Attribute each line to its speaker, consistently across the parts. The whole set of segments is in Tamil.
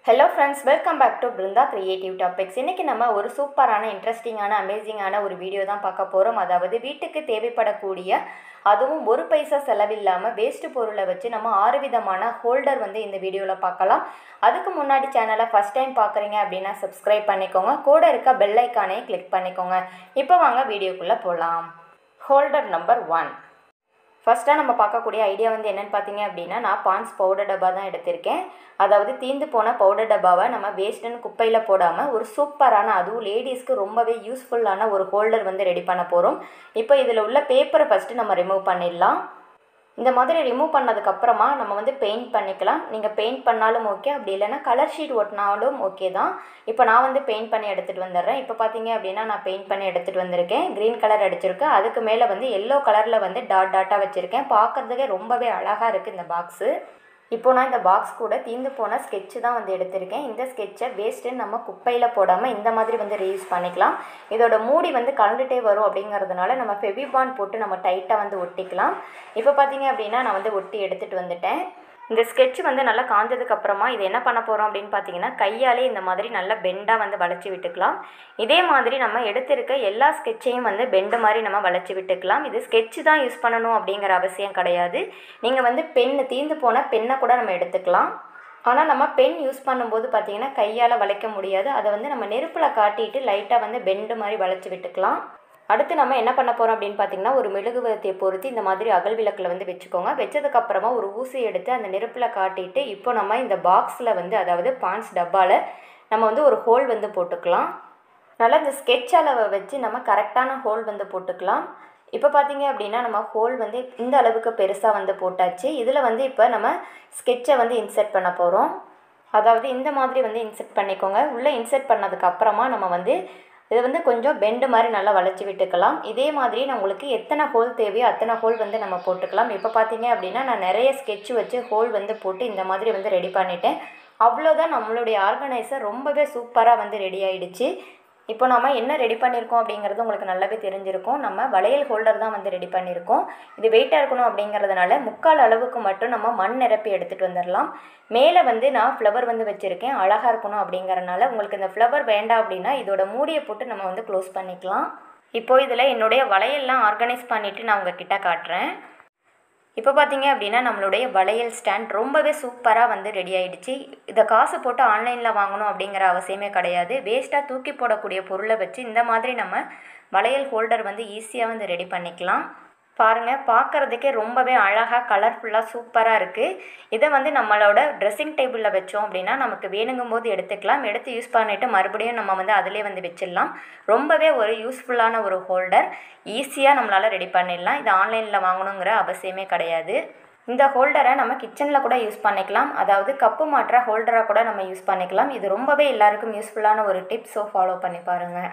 Speaker 1: hello friends welcome back to Brindha creative topics இன்றைக்கி நம்ம ஒரு சூப்பரான இன்ட்ரெஸ்டிங்கான அமேசிங்கான ஒரு வீடியோ தான் பார்க்க போகிறோம் அதாவது வீட்டுக்கு தேவைப்படக்கூடிய அதுவும் ஒரு பைசா செலவில்லாமல் வேஸ்ட்டு பொருளை வச்சு நம்ம ஆறு விதமான ஹோல்டர் வந்து இந்த வீடியோவில் பார்க்கலாம் அதுக்கு முன்னாடி சேனலை ஃபஸ்ட் டைம் பார்க்குறீங்க அப்படின்னா சப்ஸ்கிரைப் பண்ணிக்கோங்க கூட இருக்க பெல் ஐக்கானே கிளிக் பண்ணிக்கோங்க இப்போ வாங்க வீடியோக்குள்ளே போகலாம் ஹோல்டர் நம்பர் ஒன் ஃபஸ்ட்டாக நம்ம பார்க்கக்கூடிய ஐடியா வந்து என்னென்னு பார்த்தீங்க அப்படின்னா நான் பான்ஸ் பவுடர் டப்பா தான் எடுத்திருக்கேன் அதாவது தீந்து போன பவுடர் டப்பாவை நம்ம வேஸ்ட்டுன்னு குப்பையில் போடாமல் ஒரு சூப்பரான அதுவும் லேடிஸ்க்கு ரொம்பவே யூஸ்ஃபுல்லான ஒரு ஹோல்டர் வந்து ரெடி பண்ண போகிறோம் இப்போ இதில் உள்ள பேப்பரை ஃபஸ்ட்டு நம்ம ரிமூவ் பண்ணிடலாம் இந்த மாதிரி ரிமூவ் பண்ணதுக்கப்புறமா நம்ம வந்து பெயிண்ட் பண்ணிக்கலாம் நீங்கள் பெயிண்ட் பண்ணாலும் ஓகே அப்படி இல்லைன்னா கலர் ஷீட் ஒட்டினாலும் ஓகே தான் இப்போ நான் வந்து பெயிண்ட் பண்ணி எடுத்துகிட்டு வந்துடுறேன் இப்போ பார்த்தீங்க அப்படின்னா நான் பெயிண்ட் பண்ணி எடுத்துகிட்டு வந்திருக்கேன் க்ரீன் கலர் அடிச்சிருக்கேன் அதுக்கு மேலே வந்து எல்லோ கலரில் வந்து டாட் டாட்டாக வச்சுருக்கேன் பார்க்குறதுக்கே ரொம்பவே அழகாக இருக்குது இந்த பாக்ஸு இப்போ நான் இந்த பாக்ஸ் கூட தீந்து போன ஸ்கெட்சு தான் வந்து எடுத்திருக்கேன் இந்த ஸ்கெட்சை வேஸ்ட்டுன்னு நம்ம குப்பையில் போடாமல் இந்த மாதிரி வந்து ரீயூஸ் பண்ணிக்கலாம் இதோட மூடி வந்து கலந்துட்டே வரும் அப்படிங்கிறதுனால நம்ம ஃபெவிபான் போட்டு நம்ம டைட்டாக வந்து ஒட்டிக்கலாம் இப்போ பார்த்தீங்க அப்படின்னா நான் வந்து ஒட்டி எடுத்துகிட்டு வந்துட்டேன் இந்த ஸ்கெட்ச் வந்து நல்லா காஞ்சதுக்கு அப்புறமா இது என்ன பண்ண போகிறோம் அப்படின்னு பார்த்தீங்கன்னா கையாலே இந்த மாதிரி நல்லா பெண்டாக வந்து வளைச்சி விட்டுக்கலாம் இதே மாதிரி நம்ம எடுத்திருக்க எல்லா ஸ்கெட்சையும் வந்து பெண்டு மாதிரி நம்ம வளைச்சி விட்டுக்கலாம் இது ஸ்கெட்ச் தான் யூஸ் பண்ணணும் அப்படிங்கிற அவசியம் கிடையாது நீங்கள் வந்து பென்னு தீந்து போன பெண்ணை கூட நம்ம எடுத்துக்கலாம் ஆனால் நம்ம பென் யூஸ் பண்ணும்போது பார்த்தீங்கன்னா கையால் வளைக்க முடியாது அதை வந்து நம்ம நெருப்பில் காட்டிட்டு லைட்டாக வந்து பெண்டு மாதிரி வளைச்சி விட்டுக்கலாம் அடுத்து நம்ம என்ன பண்ண போகிறோம் அப்படின்னு பார்த்தீங்கன்னா ஒரு மெழுகுவர்த்தியை பொருத்தி இந்த மாதிரி அகல் விளக்கில் வந்து வச்சுக்கோங்க வச்சதுக்கப்புறமா ஒரு ஊசி எடுத்து அந்த நெருப்பில் காட்டிட்டு இப்போ நம்ம இந்த பாக்ஸில் வந்து அதாவது பான்ஸ் டப்பாவில் நம்ம வந்து ஒரு ஹோல் வந்து போட்டுக்கலாம் நல்லா இந்த ஸ்கெட்ச் அளவை வச்சு நம்ம கரெக்டான ஹோல் வந்து போட்டுக்கலாம் இப்போ பார்த்தீங்க அப்படின்னா நம்ம ஹோல் வந்து இந்த அளவுக்கு பெருசாக வந்து போட்டாச்சு இதில் வந்து இப்போ நம்ம ஸ்கெட்சை வந்து இன்சர்ட் பண்ண போகிறோம் அதாவது இந்த மாதிரி வந்து இன்சர்ட் பண்ணிக்கோங்க உள்ளே இன்சர்ட் பண்ணதுக்கு அப்புறமா நம்ம வந்து இதை வந்து கொஞ்சம் பெண்டு மாதிரி நல்லா வளைச்சி விட்டுக்கலாம் இதே மாதிரி நான் உங்களுக்கு எத்தனை ஹோல் தேவையோ அத்தனை ஹோல் வந்து நம்ம போட்டுக்கலாம் இப்போ பார்த்தீங்க அப்படின்னா நான் நிறைய ஸ்கெட்ச் வச்சு ஹோல் வந்து போட்டு இந்த மாதிரி வந்து ரெடி பண்ணிட்டேன் அவ்வளோதான் நம்மளுடைய ஆர்கனைசர் ரொம்பவே சூப்பராக வந்து ரெடி ஆகிடுச்சு இப்போ நம்ம என்ன ரெடி பண்ணியிருக்கோம் அப்படிங்கிறது உங்களுக்கு நல்லாவே தெரிஞ்சிருக்கும் நம்ம வளையல் ஹோல்டர் தான் வந்து ரெடி பண்ணியிருக்கோம் இது வெயிட்டாக இருக்கணும் அப்படிங்கிறதுனால முக்கால் அளவுக்கு மட்டும் நம்ம மண் நிரப்பி எடுத்துகிட்டு வந்துடலாம் மேலே வந்து நான் ஃப்ளவர் வந்து வச்சுருக்கேன் அழகாக இருக்கணும் அப்படிங்கிறனால உங்களுக்கு இந்த ஃப்ளவர் வேண்டாம் அப்படின்னா இதோட மூடியை போட்டு நம்ம வந்து க்ளோஸ் பண்ணிக்கலாம் இப்போ இதில் என்னுடைய வளையல்லாம் ஆர்கனைஸ் பண்ணிவிட்டு நான் உங்ககிட்ட காட்டுறேன் இப்போ பார்த்தீங்க அப்படின்னா நம்மளுடைய வளையல் ஸ்டாண்ட் ரொம்பவே சூப்பராக வந்து ரெடி ஆகிடுச்சு இதை காசு போட்டு ஆன்லைனில் வாங்கணும் அப்படிங்கிற அவசியமே கிடையாது வேஸ்ட்டாக தூக்கி போடக்கூடிய பொருளை வச்சு இந்த மாதிரி நம்ம வளையல் ஹோல்டர் வந்து ஈஸியாக வந்து ரெடி பண்ணிக்கலாம் பாருங்கள் பார்க்குறதுக்கே ரொம்பவே அழகாக கலர்ஃபுல்லாக சூப்பராக இருக்குது இதை வந்து நம்மளோட ட்ரெஸ்ஸிங் டேபிளில் வச்சோம் அப்படின்னா நமக்கு வேணுங்கும் போது எடுத்துக்கலாம் எடுத்து யூஸ் பண்ணிவிட்டு மறுபடியும் நம்ம வந்து அதிலே வந்து வச்சிடலாம் ரொம்பவே ஒரு யூஸ்ஃபுல்லான ஒரு ஹோல்டர் ஈஸியாக நம்மளால் ரெடி பண்ணிடலாம் இது ஆன்லைனில் வாங்கணுங்கிற அவசியமே கிடையாது இந்த ஹோல்டரை நம்ம கிச்சனில் கூட யூஸ் பண்ணிக்கலாம் அதாவது கப்பு மாற்ற ஹோல்டராக கூட நம்ம யூஸ் பண்ணிக்கலாம் இது ரொம்பவே எல்லாருக்கும் யூஸ்ஃபுல்லான ஒரு டிப்ஸோ ஃபாலோ பண்ணி பாருங்கள்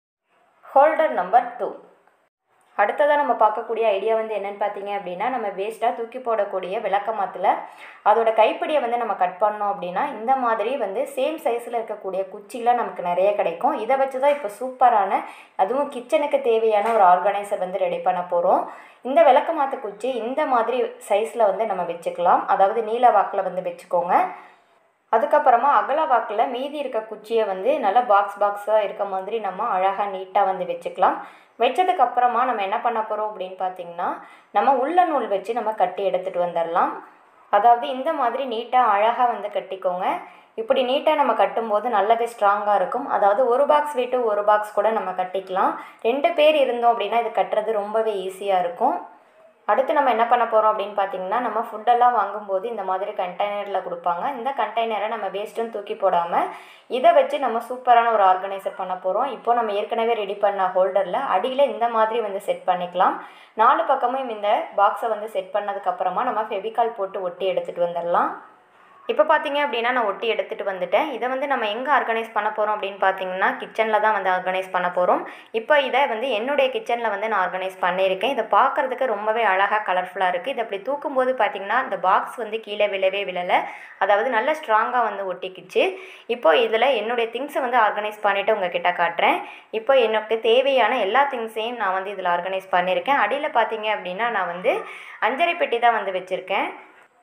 Speaker 1: ஹோல்டர் நம்பர் டூ அடுத்ததாக நம்ம பார்க்கக்கூடிய ஐடியா வந்து என்னென்னு பார்த்தீங்க அப்படின்னா நம்ம வேஸ்ட்டாக தூக்கி போடக்கூடிய விளக்கமாத்தில் அதோட கைப்பிடியை வந்து நம்ம கட் பண்ணோம் அப்படின்னா இந்த மாதிரி வந்து சேம் சைஸில் இருக்கக்கூடிய குச்சிலாம் நமக்கு நிறைய கிடைக்கும் இதை வச்சு தான் இப்போ சூப்பரான அதுவும் கிச்சனுக்கு தேவையான ஒரு ஆர்கனைசர் வந்து ரெடி பண்ண போகிறோம் இந்த விளக்கமாத்து குச்சி இந்த மாதிரி சைஸில் வந்து நம்ம வச்சுக்கலாம் அதாவது நீல வாக்கில் வந்து வச்சுக்கோங்க அதுக்கப்புறமா அகல வாக்கில் மீதி இருக்க குச்சியை வந்து நல்லா பாக்ஸ் பாக்ஸாக இருக்க மாதிரி நம்ம அழகாக நீட்டாக வந்து வச்சுக்கலாம் வச்சதுக்கு அப்புறமா நம்ம என்ன பண்ண போகிறோம் அப்படின்னு பார்த்தீங்கன்னா நம்ம உள்ள நூல் வச்சு நம்ம கட்டி எடுத்துகிட்டு வந்துடலாம் அதாவது இந்த மாதிரி நீட்டாக அழகாக வந்து கட்டிக்கோங்க இப்படி நீட்டாக நம்ம கட்டும்போது நல்லாவே ஸ்ட்ராங்காக இருக்கும் அதாவது ஒரு பாக்ஸ் விட்டு ஒரு பாக்ஸ் கூட நம்ம கட்டிக்கலாம் ரெண்டு பேர் இருந்தோம் அப்படின்னா இது கட்டுறது ரொம்பவே ஈஸியாக இருக்கும் அடுத்து நம்ம என்ன பண்ண போகிறோம் அப்படின்னு பார்த்தீங்கன்னா நம்ம ஃபுட்டெல்லாம் வாங்கும்போது இந்த மாதிரி கண்டெய்னரில் கொடுப்பாங்க இந்த கண்டெய்னரை நம்ம வேஸ்ட்டுன்னு தூக்கி போடாமல் இதை வச்சு நம்ம சூப்பரான ஒரு ஆர்கனைசர் பண்ண போகிறோம் இப்போ நம்ம ஏற்கனவே ரெடி பண்ண ஹோல்டரில் அடியில் இந்த மாதிரி வந்து செட் பண்ணிக்கலாம் நாலு பக்கமும் இந்த பாக்ஸை வந்து செட் பண்ணதுக்கப்புறமா நம்ம ஃபெவிகால் போட்டு ஒட்டி எடுத்துகிட்டு வந்துடலாம் இப்போ பார்த்தீங்க அப்படின்னா நான் ஒட்டி எடுத்துகிட்டு வந்துட்டேன் இதை வந்து நம்ம எங்கே ஆர்கனைஸ் பண்ண போகிறோம் அப்படின்னு பார்த்தீங்கன்னா கிச்சனில் தான் வந்து ஆர்கனைஸ் பண்ண போகிறோம் இப்போ இதை வந்து என்னுடைய கிச்சனில் வந்து நான் ஆர்கனைஸ் பண்ணியிருக்கேன் இதை பார்க்குறதுக்கு ரொம்பவே அழகாக கலர்ஃபுல்லாக இருக்குது இதை அப்படி தூக்கும்போது பார்த்தீங்கன்னா இந்த பாக்ஸ் வந்து கீழே விழவே விழலை அதாவது நல்ல ஸ்ட்ராங்காக வந்து ஒட்டிக்கிச்சு இப்போ இதில் என்னுடைய திங்ஸை வந்து ஆர்கனைஸ் பண்ணிவிட்டு உங்ககிட்ட காட்டுறேன் இப்போ எனக்கு தேவையான எல்லா திங்ஸையும் நான் வந்து இதில் ஆர்கனைஸ் பண்ணியிருக்கேன் அடியில் பார்த்தீங்க அப்படின்னா நான் வந்து அஞ்சரை பெட்டி தான் வந்து வச்சுருக்கேன்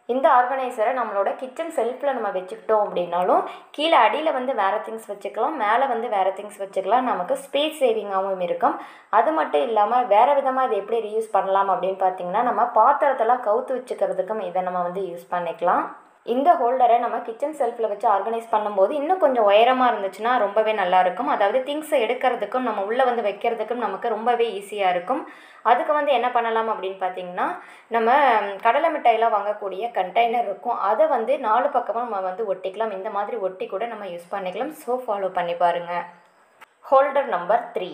Speaker 1: இந்த ஆர்கனைசரை நம்மளோட கிச்சன் செல்ஃபில் நம்ம வச்சுக்கிட்டோம் அப்படின்னாலும் கீழே அடியில் வந்து வேறு திங்ஸ் வச்சுக்கலாம் மேலே வந்து வேறு திங்ஸ் வச்சுக்கலாம் நமக்கு ஸ்பேஸ் சேவிங்காகவும் இருக்கும் அது மட்டும் இல்லாமல் வேறு விதமாக இதை எப்படி ரீயூஸ் பண்ணலாம் அப்படின்னு பார்த்தீங்கன்னா நம்ம பாத்திரத்தெல்லாம் கவுத்து வச்சுக்கிறதுக்கும் இதை நம்ம வந்து யூஸ் பண்ணிக்கலாம் இந்த ஹோல்டரை நம்ம கிச்சன் செல்ஃபில் வச்சு ஆர்கனைஸ் பண்ணும்போது இன்னும் கொஞ்சம் உயரமாக இருந்துச்சுன்னா ரொம்பவே நல்லாயிருக்கும் அதாவது திங்ஸை எடுக்கிறதுக்கும் நம்ம உள்ளே வந்து வைக்கிறதுக்கும் நமக்கு ரொம்பவே ஈஸியாக இருக்கும் அதுக்கு வந்து என்ன பண்ணலாம் அப்படின்னு பார்த்தீங்கன்னா நம்ம கடலை மிட்டாயெல்லாம் வாங்கக்கூடிய கண்டெய்னர் இருக்கும் அதை வந்து நாலு பக்கமும் நம்ம வந்து ஒட்டிக்கலாம் இந்த மாதிரி ஒட்டி கூட நம்ம யூஸ் பண்ணிக்கலாம் ஸோ ஃபாலோ பண்ணி பாருங்கள் ஹோல்டர் நம்பர் த்ரீ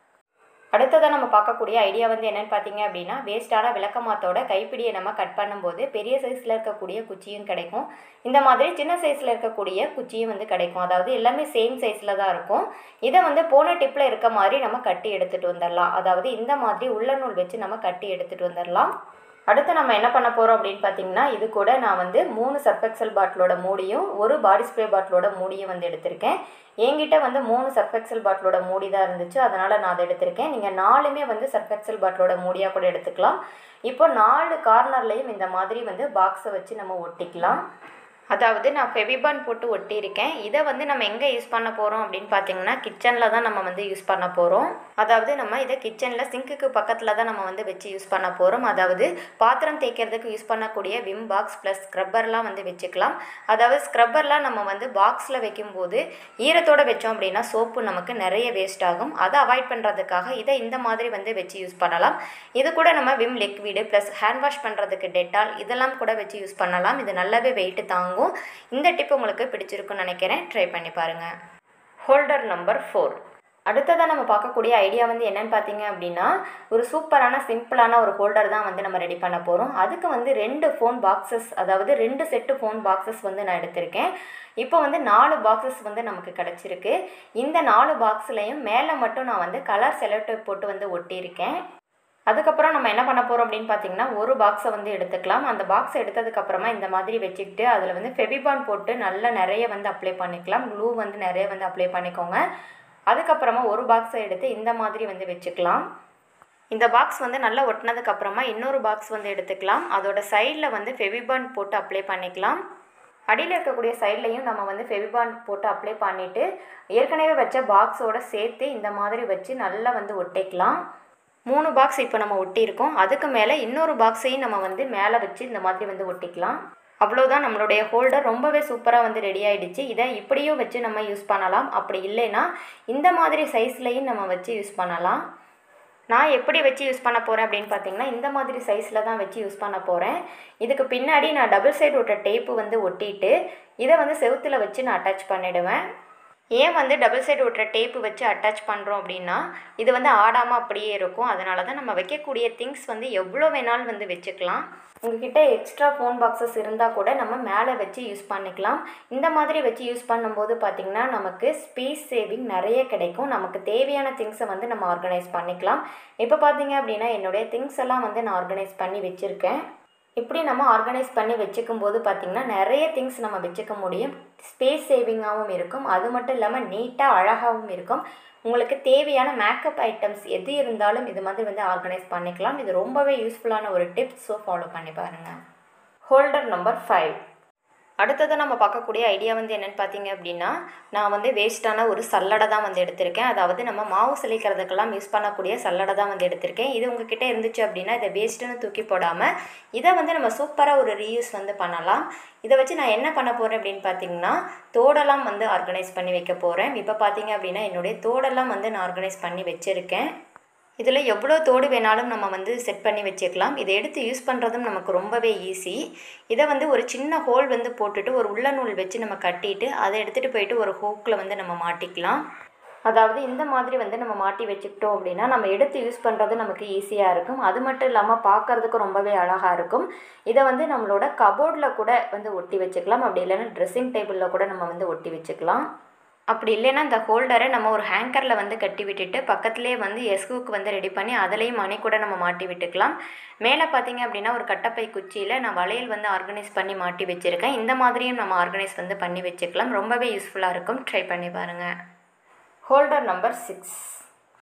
Speaker 1: அடுத்ததாக நம்ம பார்க்கக்கூடிய ஐடியா வந்து என்னென்னு பார்த்தீங்க அப்படின்னா வேஸ்ட்டான விளக்கமாத்தோட கைப்பிடியை நம்ம கட் பண்ணும்போது பெரிய சைஸில் இருக்கக்கூடிய குச்சியும் கிடைக்கும் இந்த மாதிரி சின்ன சைஸில் இருக்கக்கூடிய குச்சியும் வந்து கிடைக்கும் அதாவது எல்லாமே சேம் சைஸில் தான் இருக்கும் இதை வந்து போன டிப்பில் இருக்க மாதிரி நம்ம கட்டி எடுத்துகிட்டு வந்துடலாம் அதாவது இந்த மாதிரி உள்ள நூல் வச்சு நம்ம கட்டி எடுத்துகிட்டு வந்துடலாம் அடுத்து நம்ம என்ன பண்ண போகிறோம் அப்படின்னு பார்த்தீங்கன்னா இது கூட நான் வந்து மூணு சர்ஃபெக்சல் பாட்டிலோட மூடியும் ஒரு பாடி ஸ்ப்ரே பாட்டிலோட மூடியும் வந்து எடுத்திருக்கேன் என்கிட்ட வந்து மூணு சர்ஃபெக்சல் பாட்டிலோட மூடி தான் இருந்துச்சு அதனால் நான் அதை எடுத்திருக்கேன் நீங்கள் நாலுமே வந்து சர்ஃபெக்சல் பாட்டிலோட மூடியாக கூட எடுத்துக்கலாம் இப்போ நாலு கார்னர்லேயும் இந்த மாதிரி வந்து பாக்ஸை வச்சு நம்ம ஒட்டிக்கலாம் அதாவது நான் ஃபெவிபான் போட்டு ஒட்டியிருக்கேன் இதை வந்து நம்ம எங்கே யூஸ் பண்ண போகிறோம் அப்படின்னு பார்த்தீங்கன்னா கிச்சனில் தான் நம்ம வந்து யூஸ் பண்ண போகிறோம் அதாவது நம்ம இதை கிச்சனில் சிங்க்குக்கு பக்கத்தில் தான் நம்ம வந்து வச்சு யூஸ் பண்ண போகிறோம் அதாவது பாத்திரம் தேய்க்கிறதுக்கு யூஸ் பண்ணக்கூடிய விம் பாக்ஸ் ப்ளஸ் ஸ்க்ரப்பர்லாம் வந்து வச்சுக்கலாம் அதாவது ஸ்க்ரப்பர்லாம் நம்ம வந்து பாக்ஸில் வைக்கும்போது ஈரத்தோடு வச்சோம் அப்படின்னா சோப்பு நமக்கு நிறைய வேஸ்ட் ஆகும் அதை அவாய்ட் பண்ணுறதுக்காக இதை இந்த மாதிரி வந்து வச்சு யூஸ் பண்ணலாம் இது கூட நம்ம Vim liquid plus hand wash பண்ணுறதுக்கு டெட்டால் இதெல்லாம் கூட வச்சு யூஸ் பண்ணலாம் இது நல்லாவே வெயிட்டு தாங்கும் இந்த டிப் உங்களுக்கு பிடிச்சிருக்குன்னு நினைக்கிறேன் ட்ரை பண்ணி பாருங்கள் ஹோல்டர் நம்பர் ஃபோர் அடுத்ததாக நம்ம பார்க்கக்கூடிய ஐடியா வந்து என்னென்னு பார்த்தீங்க அப்படின்னா ஒரு சூப்பரான சிம்பிளான ஒரு ஹோல்டர் தான் வந்து நம்ம ரெடி பண்ண போகிறோம் அதுக்கு வந்து ரெண்டு ஃபோன் பாக்ஸஸ் அதாவது ரெண்டு செட்டு ஃபோன் பாக்ஸஸ் வந்து நான் எடுத்திருக்கேன் இப்போ வந்து நாலு பாக்ஸஸ் வந்து நமக்கு கிடச்சிருக்கு இந்த நாலு பாக்ஸ்லேயும் மேலே மட்டும் நான் வந்து கலர் செலக்டர் போட்டு வந்து ஒட்டியிருக்கேன் அதுக்கப்புறம் நம்ம என்ன பண்ண போகிறோம் அப்படின்னு பார்த்தீங்கன்னா ஒரு பாக்ஸை வந்து எடுத்துக்கலாம் அந்த பாக்ஸ் எடுத்ததுக்கப்புறமா இந்த மாதிரி வச்சுக்கிட்டு அதில் வந்து ஃபெவிபான் போட்டு நல்லா நிறைய வந்து அப்ளை பண்ணிக்கலாம் க்ளூ வந்து நிறைய வந்து அப்ளை பண்ணிக்கோங்க அதுக்கப்புறமா ஒரு பாக்ஸை எடுத்து இந்த மாதிரி வந்து வச்சுக்கலாம் இந்த பாக்ஸ் வந்து நல்லா ஒட்டினதுக்கப்புறமா இன்னொரு பாக்ஸ் வந்து எடுத்துக்கலாம் அதோட சைடில் வந்து ஃபெவிபான் போட்டு அப்ளை பண்ணிக்கலாம் அடியில் இருக்கக்கூடிய சைட்லையும் நம்ம வந்து ஃபெவிபான் போட்டு அப்ளை பண்ணிவிட்டு ஏற்கனவே வச்ச பாக்ஸோட சேர்த்து இந்த மாதிரி வச்சு நல்லா வந்து ஒட்டிக்கலாம் மூணு பாக்ஸ் இப்போ நம்ம ஒட்டியிருக்கோம் அதுக்கு மேலே இன்னொரு பாக்ஸையும் நம்ம வந்து மேலே வச்சு இந்த மாதிரி வந்து ஒட்டிக்கலாம் அவ்வளோதான் நம்மளுடைய ஹோல்டர் ரொம்பவே சூப்பராக வந்து ரெடி ஆகிடுச்சு இதை இப்படியும் வச்சு நம்ம யூஸ் பண்ணலாம் அப்படி இல்லைன்னா இந்த மாதிரி சைஸ்லையும் நம்ம வச்சு யூஸ் பண்ணலாம் நான் எப்படி வச்சு யூஸ் பண்ண போகிறேன் அப்படின்னு பார்த்தீங்கன்னா இந்த மாதிரி சைஸில் தான் வச்சு யூஸ் பண்ண போகிறேன் இதுக்கு பின்னாடி நான் டபுள் சைடு விட்ட டேப்பு வந்து ஒட்டிட்டு இதை வந்து செவுத்தில் வச்சு நான் அட்டாச் பண்ணிவிடுவேன் ஏன் வந்து டபுள் சைடு விட்டுற டேப்பு வச்சு அட்டாச் பண்ணுறோம் அப்படின்னா இது வந்து ஆடாமல் அப்படியே இருக்கும் அதனால தான் நம்ம வைக்கக்கூடிய திங்ஸ் வந்து எவ்வளோ வேணாலும் வந்து வச்சுக்கலாம் உங்ககிட்ட எக்ஸ்ட்ரா ஃபோன் பாக்ஸஸ் இருந்தால் கூட நம்ம மேலே வச்சு யூஸ் பண்ணிக்கலாம் இந்த மாதிரி வச்சு யூஸ் பண்ணும்போது பார்த்திங்கன்னா நமக்கு ஸ்பேஸ் சேவிங் நிறைய கிடைக்கும் நமக்கு தேவையான திங்ஸை வந்து நம்ம ஆர்கனைஸ் பண்ணிக்கலாம் இப்போ பார்த்தீங்க அப்படின்னா என்னுடைய திங்ஸ் எல்லாம் வந்து நான் ஆர்கனைஸ் பண்ணி வச்சுருக்கேன் இப்படி நம்ம ஆர்கனைஸ் பண்ணி வச்சுக்கும் போது பார்த்திங்கன்னா நிறைய திங்ஸ் நம்ம வச்சுக்க முடியும் ஸ்பேஸ் சேவிங்காகவும் இருக்கும் அது மட்டும் இல்லாமல் நீட்டாக அழகாகவும் இருக்கும் உங்களுக்கு தேவையான மேக்கப் ஐட்டம்ஸ் எது இருந்தாலும் இது மாதிரி வந்து ஆர்கனைஸ் பண்ணிக்கலாம் இது ரொம்பவே யூஸ்ஃபுல்லான ஒரு டிப்ஸ் ஸோ ஃபாலோ பண்ணி பாருங்கள் ஹோல்டர் நம்பர் ஃபைவ் அடுத்தது நம்ம பார்க்கக்கூடிய ஐடியா வந்து என்னென்னு பார்த்தீங்க அப்படின்னா நான் வந்து வேஸ்ட்டான ஒரு சல்லடை தான் வந்து எடுத்திருக்கேன் அதாவது நம்ம மாவு சிலைக்கிறதுக்கெல்லாம் யூஸ் பண்ணக்கூடிய சல்லடை தான் வந்து எடுத்திருக்கேன் இது உங்ககிட்ட இருந்துச்சு அப்படின்னா இதை வேஸ்ட்டுன்னு தூக்கி போடாமல் இதை வந்து நம்ம சூப்பராக ஒரு ரீயூஸ் வந்து பண்ணலாம் இதை வச்சு நான் என்ன பண்ண போகிறேன் அப்படின்னு பார்த்தீங்கன்னா தோடெல்லாம் வந்து ஆர்கனைஸ் பண்ணி வைக்க போகிறேன் இப்போ பார்த்தீங்க அப்படின்னா என்னுடைய தோடெல்லாம் வந்து நான் ஆர்கனைஸ் பண்ணி வச்சுருக்கேன் இதில் எவ்வளோ தோடு வேணாலும் நம்ம வந்து செட் பண்ணி வச்சுக்கலாம் இதை எடுத்து யூஸ் பண்ணுறதும் நமக்கு ரொம்பவே ஈஸி இதை வந்து ஒரு சின்ன ஹோல் வந்து போட்டுட்டு ஒரு உள்ள நூல் வச்சு நம்ம கட்டிட்டு அதை எடுத்துகிட்டு போயிட்டு ஒரு ஹோக்கில் வந்து நம்ம மாட்டிக்கலாம் அதாவது இந்த மாதிரி வந்து நம்ம மாட்டி வச்சுக்கிட்டோம் அப்படின்னா நம்ம எடுத்து யூஸ் பண்ணுறது நமக்கு ஈஸியாக இருக்கும் அது மட்டும் இல்லாமல் பார்க்குறதுக்கு ரொம்பவே அழகாக இருக்கும் இதை வந்து நம்மளோட கபோர்டில் கூட வந்து ஒட்டி வச்சுக்கலாம் அப்படி இல்லைன்னா ட்ரெஸ்ஸிங் டேபிளில் கூட நம்ம வந்து ஒட்டி வச்சுக்கலாம் அப்படி இல்லைன்னா இந்த ஹோல்டரை நம்ம ஒரு ஹேங்கரில் வந்து கட்டி விட்டுட்டு பக்கத்துலேயே வந்து எஸ்குக்கு வந்து ரெடி பண்ணி அதுலேயும் மணி கூட நம்ம மாட்டி விட்டுக்கலாம் மேலே பார்த்தீங்க அப்படின்னா ஒரு கட்டப்பை குச்சியில் நான் வளையல் வந்து ஆர்கனைஸ் பண்ணி மாட்டி வச்சுருக்கேன் இந்த மாதிரியும் நம்ம ஆர்கனைஸ் வந்து பண்ணி வச்சுக்கலாம் ரொம்பவே யூஸ்ஃபுல்லாக இருக்கும் ட்ரை பண்ணி பாருங்கள் ஹோல்டர் நம்பர் சிக்ஸ்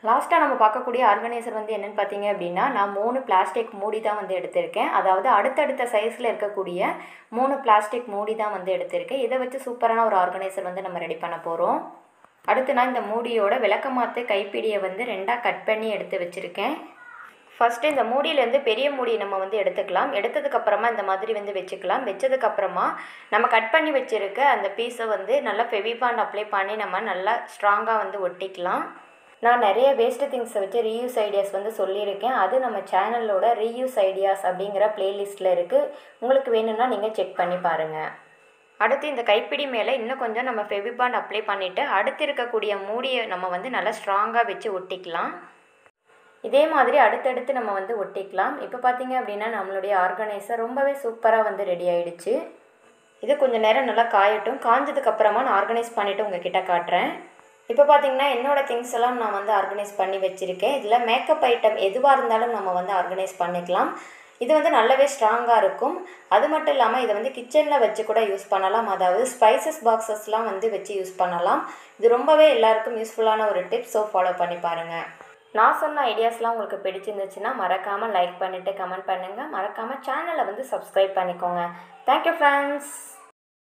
Speaker 1: லாஸ்ட்டாக நம்ம பார்க்கக்கூடிய ஆர்கனைசர் வந்து என்னென்னு பார்த்தீங்க அப்படின்னா நான் மூணு பிளாஸ்டிக் மூடி தான் வந்து எடுத்திருக்கேன் அதாவது அடுத்தடுத்த சைஸில் இருக்கக்கூடிய மூணு பிளாஸ்டிக் மூடி தான் வந்து எடுத்திருக்கேன் இதை வச்சு சூப்பரான ஒரு ஆர்கனைசர் வந்து நம்ம ரெடி பண்ண போகிறோம் அடுத்து நான் இந்த மூடியோட விளக்கமாத்து கைப்பிடியை வந்து ரெண்டாக கட் பண்ணி எடுத்து வச்சுருக்கேன் ஃபஸ்ட்டு இந்த மூடியிலேருந்து பெரிய மூடி நம்ம வந்து எடுத்துக்கலாம் எடுத்ததுக்கப்புறமா இந்த மாதிரி வந்து வச்சுக்கலாம் வச்சதுக்கப்புறமா நம்ம கட் பண்ணி வச்சுருக்க அந்த பீஸை வந்து நல்லா ஃபெவிபாண்ட் அப்ளை பண்ணி நம்ம நல்லா ஸ்ட்ராங்காக வந்து ஒட்டிக்கலாம் நான் நிறைய வேஸ்ட்டு திங்ஸை வச்சு ரீயூஸ் ஐடியாஸ் வந்து சொல்லியிருக்கேன் அது நம்ம சேனலோட ரீயூஸ் ஐடியாஸ் அப்படிங்கிற ப்ளேலிஸ்ட்டில் இருக்குது உங்களுக்கு வேணும்னா நீங்கள் செக் பண்ணி பாருங்கள் அடுத்து இந்த கைப்பிடி மேலே இன்னும் கொஞ்சம் நம்ம ஃபெவிபாண்ட் அப்ளை பண்ணிவிட்டு அடுத்து இருக்கக்கூடிய மூடியை நம்ம வந்து நல்லா ஸ்ட்ராங்காக வச்சு ஒட்டிக்கலாம் இதே மாதிரி அடுத்தடுத்து நம்ம வந்து ஒட்டிக்கலாம் இப்போ பார்த்தீங்க அப்படின்னா நம்மளுடைய ஆர்கனைசர் ரொம்பவே சூப்பராக வந்து ரெடி ஆயிடுச்சு இது கொஞ்சம் நேரம் நல்லா காயட்டும் காஞ்சதுக்கப்புறமா நான் ஆர்கனைஸ் பண்ணிவிட்டு உங்ககிட்ட காட்டுறேன் இப்போ பார்த்தீங்கன்னா என்னோடய திங்ஸ் எல்லாம் நான் வந்து ஆர்கனைஸ் பண்ணி வச்சுருக்கேன் இதில் மேக்கப் ஐட்டம் எதுவாக இருந்தாலும் நம்ம வந்து ஆர்கனைஸ் பண்ணிக்கலாம் இது வந்து நல்லாவே ஸ்ட்ராங்காக இருக்கும் அது மட்டும் இல்லாமல் இதை வந்து கிச்சனில் வச்சு கூட யூஸ் பண்ணலாம் அதாவது ஸ்பைசஸ் பாக்ஸஸ்லாம் வந்து வச்சு யூஸ் பண்ணலாம் இது ரொம்பவே எல்லாருக்கும் யூஸ்ஃபுல்லான ஒரு டிப் ஸோ ஃபாலோ பண்ணி பாருங்கள் நான் சொன்ன ஐடியாஸ்லாம் உங்களுக்கு பிடிச்சிருந்துச்சுன்னா மறக்காமல் லைக் பண்ணிவிட்டு கமெண்ட் பண்ணுங்கள் மறக்காமல் சேனலை வந்து சப்ஸ்கிரைப் பண்ணிக்கோங்க தேங்க்யூ ஃப்ரெண்ட்ஸ்